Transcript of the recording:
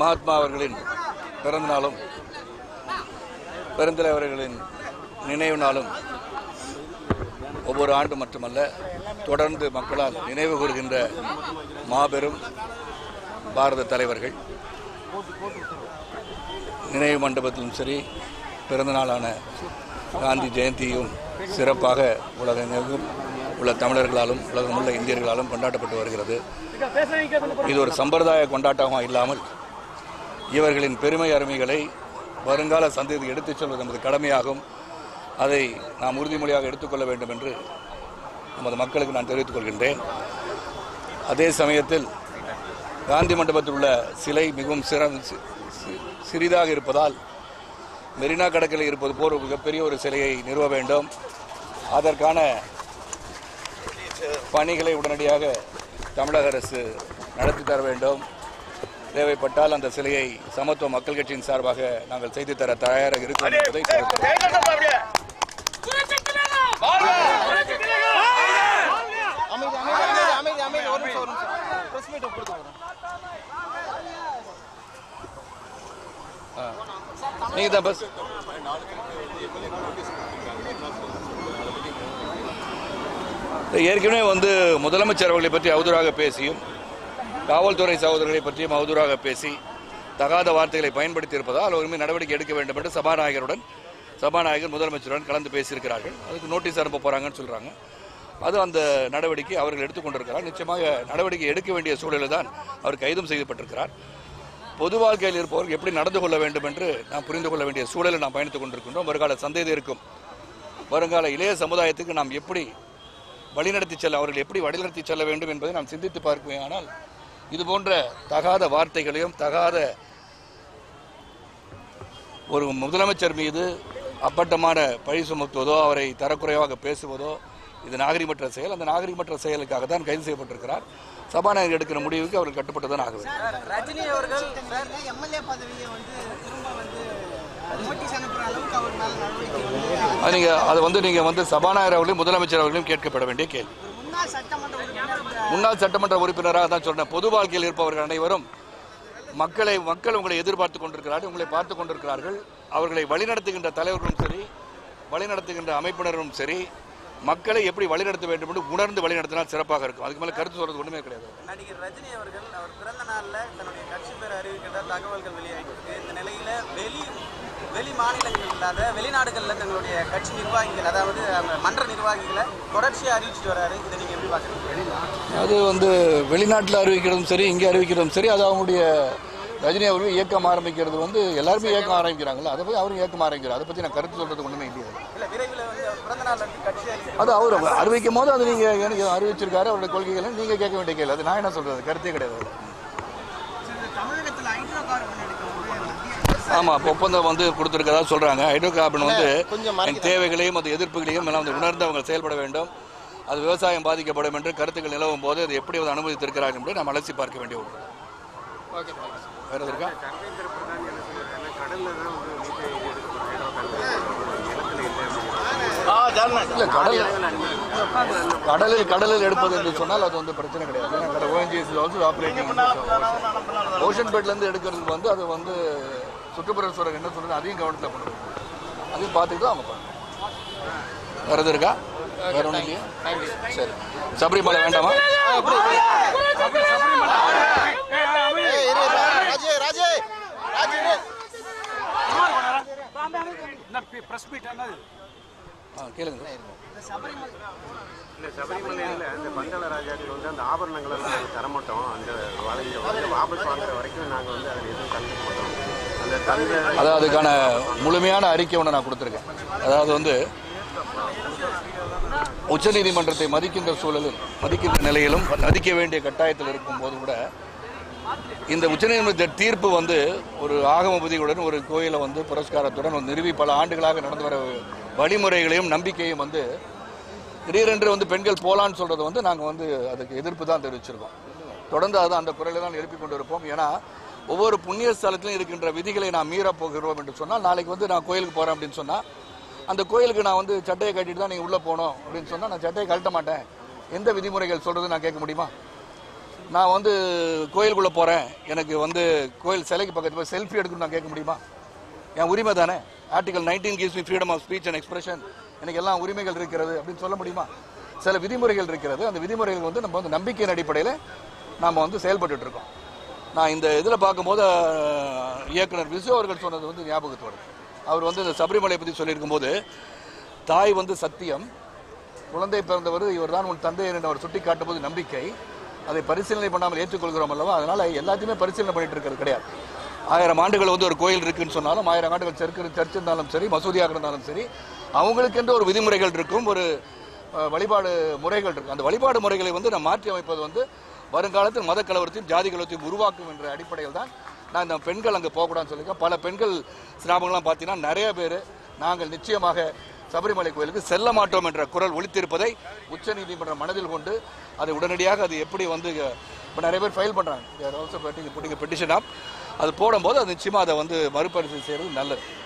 மகாத்மா அவர்களின் பிறந்த நாளும் பெருந்தலைவர்களின் நினைவு நாளும் ஒவ்வொரு ஆண்டு மட்டுமல்ல தொடர்ந்து மக்களால் நினைவு கூறுகின்ற மாபெரும் பாரத தலைவர்கள் நினைவு மண்டபத்திலும் சரி பிறந்த நாளான காந்தி ஜெயந்தியும் சிறப்பாக உலகெங்கும் உள்ள தமிழர்களாலும் உலகமுள்ள இந்தியர்களாலும் கொண்டாடப்பட்டு வருகிறது இது ஒரு சம்பிரதாய கொண்டாட்டமாக இல்லாமல் இவர்களின் பெருமை அருமைகளை வருங்கால சந்ததி எடுத்துச் சொல்வது நமது கடமையாகும் அதை நாம் உறுதிமொழியாக எடுத்துக்கொள்ள வேண்டும் என்று நமது மக்களுக்கு நான் தெரிவித்துக் கொள்கின்றேன் அதே சமயத்தில் காந்தி மண்டபத்தில் உள்ள சிலை மிகவும் சிற சி- சி- சிறிதாக இருப்பதால் மெரினா கடற்கரை இருப்பது போல் ஒரு மிகப்பெரிய ஒரு சிலையை நிறுவ வேண்டும் அதற்கான பணிகளை உடனடியாக தமிழக அரசு நடத்தி தர வேண்டும் தேவைப்பட்டால் அந்த சிலையை சமத்துவ மக்கள் கட்சியின் சார்பாக நாங்கள் செய்து தர தயாராக இருக்கிறோம் என்பதை தெரிவித்துக் அமைதி அமைதி அமைதி அமைதி ஒரு நிமிஷம் ஒரு நிமிஷம் பிரஸ் மீட் கொடுத்து நீங்க தான் பஸ் ஏற்கனவே வந்து முதலமைச்சர் அவர்களை பற்றி அவதூறாக பேசியும் காவல்துறை சகோதரர்களை பற்றியும் அவதூறாக பேசி தகாத வார்த்தைகளை பயன்படுத்தி இருப்பதால் அவர் மீது நடவடிக்கை எடுக்க வேண்டும் என்று சபாநாயகருடன் சபாநாயகர் முதலமைச்சருடன் கலந்து பேசியிருக்கிறார்கள் அதுக்கு நோட்டீஸ் அனுப்ப போறாங்கன்னு சொல்றாங்க அது அந்த நடவடிக்கை அவர்கள் எடுத்துக்கொண்டிருக்கிறார் நிச்சயமாக நடவடிக்கை எடுக்க வேண்டிய சூழலில் தான் அவர் கைதும் செய்யப்பட்டிருக்கிறார் பொது வாழ்க்கையில் இருப்பவர்கள் எப்படி நடந்து கொள்ள வேண்டும் என்று நாம் புரிந்து கொள்ள வேண்டிய சூழலில் நாம் பயணித்துக் கொண்டிருக்கின்றோம் வருங்கால சந்தேகம் வருங்கால இளைய சமுதாயத்துக்கு நாம் எப்படி வழிநடத்தி செல்ல அவர்கள் எப்படி வழிநடத்தி செல்ல வேண்டும் என்பதை நாம் சிந்தித்து பார்க்குமே ஆனால் இது போன்ற தகாத வார்த்தைகளையும் தகாத ஒரு முதலமைச்சர் மீது அப்பட்டமான பழி சுமத்துவதோ அவரை தரக்குறைவாக பேசுவதோ இது நாகரிகமற்ற செயல் அந்த நாகரிகமற்ற செயலுக்காக தான் கைது செய்யப்பட்டிருக்கிறார் சபாநாயகர் எடுக்கிற முடிவுக்கு அவர்கள் கட்டுப்பட்டு தான் ஆக வேண்டும் ரஜினி அவர்கள் எம்எல்ஏ பதவியை வந்து திரும்ப வந்து நோட்டீஸ் அனுப்புற அளவுக்கு அவர் மேல நடவடிக்கை வந்து அது நீங்க அது வந்து நீங்க வந்து சபாநாயகர் அவர்களையும் முதலமைச்சர் அவர்களையும் கேட்கப்பட வேண்டிய கேள்வி ஒரு முன்னாள் சட்டமன்ற உறுப்பினர் இந்த முன்னாள் சட்டமன்ற உறுப்பினராக தான் சொன்னேன் பொது வாழ்க்கையில் இருப்பவர்கள் அனைவரும் மக்களை மக்கள் உங்களை எதிர்பார்த்து கொண்டிருக்கிறார்கள் உங்களை பார்த்து கொண்டிருக்கிறார்கள் அவர்களை வழிநடத்துகின்ற தலைவர்களும் சரி வழிநடத்துகின்ற அமைப்பினரும் சரி மக்களை எப்படி வழிநடத்த வேண்டும் என்று உணர்ந்து வழிநடத்தினால் சிறப்பாக இருக்கும் அதுக்கு மேலே கருத்து சொல்றது ஒன்றுமே கிடையாது நடிகர் ரஜினி அவர்கள் அவர் பிறந்த நாள்ல தன்னுடைய கட்சி பேர் அறிவிக்கின்ற தகவல்கள் வெளியாகிருக்கு இந்த நிலையில வெளி வெளி மாநிலங்கள் இல்லாத வெளிநாடுகளில் தங்களுடைய கட்சி நிர்வாகிகள் அதாவது அந்த மன்ற நிர்வாகிகளை தொடர்ச்சியாக அறிவிச்சிட்டு வராரு இதை நீங்க எப்படி பாக்குறீங்க அது வந்து வெளிநாட்டில் அறிவிக்கிறதும் சரி இங்கே அறிவிக்கிறதும் சரி அது அவங்களுடைய ரஜினி அவர்கள் இயக்கம் ஆரம்பிக்கிறது வந்து எல்லாருமே இயக்கம் ஆரம்பிக்கிறாங்கல்ல அதை போய் அவரும் இயக்கம் ஆரம்பிக்கிறார் அதை பற்றி நான் கருத்து சொல்றது ஒன்றுமே இல்லையா இல்ல விரைவில் வந்து அவர் பிறந்த நாள்ல இருந்து கட்சி அறிவிக்க அது அவர் அறிவிக்கும் போது அது நீங்க எனக்கு அறிவிச்சிருக்காரு அவருடைய கொள்கைகளை நீங்க கேட்க வேண்டிய கேள்வி அது நான் என்ன சொல்றது கருத்தே கிடையாது அதுல. தமிழகத்தில் ஹைட்ரோ கார்பன் எடுக்க வந்து மத்திய ஆமா இப்ப ஒப்பந்தம் வந்து கொடுத்துருக்கதா சொல்றாங்க ஹைட்ரோ கார்பன் வந்து கொஞ்சம் என் தேவைகளையும் அது எதிர்ப்புகளையும் எல்லாம் வந்து உணர்ந்து அவங்க செயல்பட வேண்டும் அது விவசாயம் பாதிக்கப்படும் என்று கருத்துக்கள் நிலவும் போது அது எப்படி வந்து அனுமதித்திருக்கிறார்கள் என்று நாம் அலசி பார்க்க வேண்டிய ஒன்று வேற எது இருக்கா இல்ல கடல் கடலில் கடலில் எடுப்பது என்று சொன்னால் அது வந்து பிரச்சனை கிடையாது ஏன்னா கடல் ONGC is also operating in this ocean. Ocean பெட்ல இருந்து எடுக்கிறதுக்கு வந்து அது வந்து சுற்றுப்புறச்சூழல் என்ன சொல்றது அதையும் கவனத்தில் கொண்டு வரணும். அதையும் பார்த்துட்டு தான் அவங்க பண்ணணும் வேற எது இருக்கா வேற ஒன்றும் இல்லையா சரி சபரிமலை வேண்டாமா ராஜே ராஜே ராஜே ஆ கேளுங்க இல்லை சபரிமலையில் அந்த பந்தள ராஜாக்கள் வந்து அந்த ஆபரணங்கள் எல்லாம் நாங்கள் தரமாட்டோம் அந்த வளைஞ்ச வந்து வாபஸ் வாங்குற வரைக்கும் நாங்கள் வந்து அதில் எதுவும் கலந்துக்க மாட்டோம் அந்த தந்த அதாவது அதுக்கான முழுமையான அறிக்கை ஒன்று நான் கொடுத்துருக்கேன் அதாவது வந்து உச்சநீதிமன்றத்தை மதிக்கின்ற சூழலில் மதிக்கின்ற நிலையிலும் மதிக்க வேண்டிய கட்டாயத்தில் இருக்கும்போது கூட இந்த உச்சநீதிமன்ற தீர்ப்பு வந்து ஒரு ஆகம புதியுடன் ஒரு கோயிலை வந்து புரஸ்காரத்துடன் ஒரு நிறுவி பல ஆண்டுகளாக நடந்து வர வழிமுறைகளையும் நம்பிக்கையும் வந்து திடீரென்று வந்து பெண்கள் போலான்னு சொல்றது வந்து நாங்கள் வந்து அதுக்கு எதிர்ப்பு தான் தெரிவிச்சிருக்கோம் தொடர்ந்து அது அந்த குரலை தான் எழுப்பி கொண்டு இருப்போம் ஏன்னா ஒவ்வொரு புண்ணிய ஸ்தலத்திலும் இருக்கின்ற விதிகளை நாம் மீறப் போகிறோம் என்று சொன்னால் நாளைக்கு வந்து நான் கோயிலுக்கு போகிறேன் அப்படின்னு சொன்னால் அந்த கோயிலுக்கு நான் வந்து சட்டையை கட்டிட்டு தான் நீங்கள் உள்ளே போகணும் அப்படின்னு சொன்னால் நான் சட்டையை கழட்ட மாட்டேன் எந்த விதிமுறைகள் சொல்கிறது நான் கேட்க முடியுமா நான் வந்து கோயிலுக்குள்ளே போகிறேன் எனக்கு வந்து கோயில் சிலைக்கு பக்கத்தில் போய் செல்ஃபி எடுக்கணும் நான் கேட்க முடியுமா என் உரிமை தானே article nineteen gives me freedom of speech and expression எனக்கு எல்லா உரிமைகள் இருக்கிறது அப்படின்னு சொல்ல முடியுமா சில விதிமுறைகள் இருக்கிறது அந்த விதிமுறைகள் வந்து நம்ம வந்து நம்பிக்கையின் அடிப்படையில் நாம் வந்து செயல்பட்டுட்டு இருக்கோம் நான் இந்த இதில் பார்க்கும்போது அஹ், இயக்குனர் விசு அவர்கள் சொன்னது வந்து ஞாபகத்து வருது அவர் வந்து இந்த சபரிமலை பற்றி சொல்லியிருக்கும்போது தாய் வந்து சத்தியம் குழந்தை பிறந்தவர் இவர்தான் உன் தந்தை என்று அவர் சுட்டி காட்டும்போது நம்பிக்கை அதை பரிசீலனை பண்ணாமல் ஏற்றுக்கொள்கிறோம் அல்லவா அதனால எல்லாத்தையுமே பரிசீலனை பண்ணிட்டு இருக்கிறது கிடையாது ஆயிரம் ஆண்டுகள் வந்து ஒரு கோயில் இருக்குன்னு சொன்னாலும் ஆயிரம் ஆண்டுகள் சர்க்கு சர்ச் இருந்தாலும் சரி மசூதியாக இருந்தாலும் சரி அவங்களுக்கென்று ஒரு விதிமுறைகள் இருக்கும் ஒரு அஹ், வழிபாடு முறைகள் இருக்கும் அந்த வழிபாடு முறைகளை வந்து நம்ம மாற்றி அமைப்பது வந்து வருங்காலத்தில் மத கலவரத்தையும் ஜாதி கலவரத்தையும் உருவாக்கும் என்ற அடிப்படையில் தான் நான் இந்த பெண்கள் அங்கே போகக்கூடாதுன்னு சொல்லியிருக்கேன் பல பெண்கள் சிராமங்கள்லாம் பார்த்தீங்கன்னா நிறைய பேர் நாங்கள் நிச்சயமாக சபரிமலை கோயிலுக்கு செல்ல மாட்டோம் என்ற குரல் ஒலித்திருப்பதை உச்சநீதிமன்றம் மனதில் கொண்டு அதை உடனடியாக அது எப்படி வந்து இப்போ நிறைய பேர் ஃபைல் பண்ணுறாங்க ஆல்சோ புட்டிங் பெட்டிஷன் ஆப் அது போடும்போது அது நிச்சயமாக அதை வந்து மறுபரிசீலனை செய்கிறது நல்லது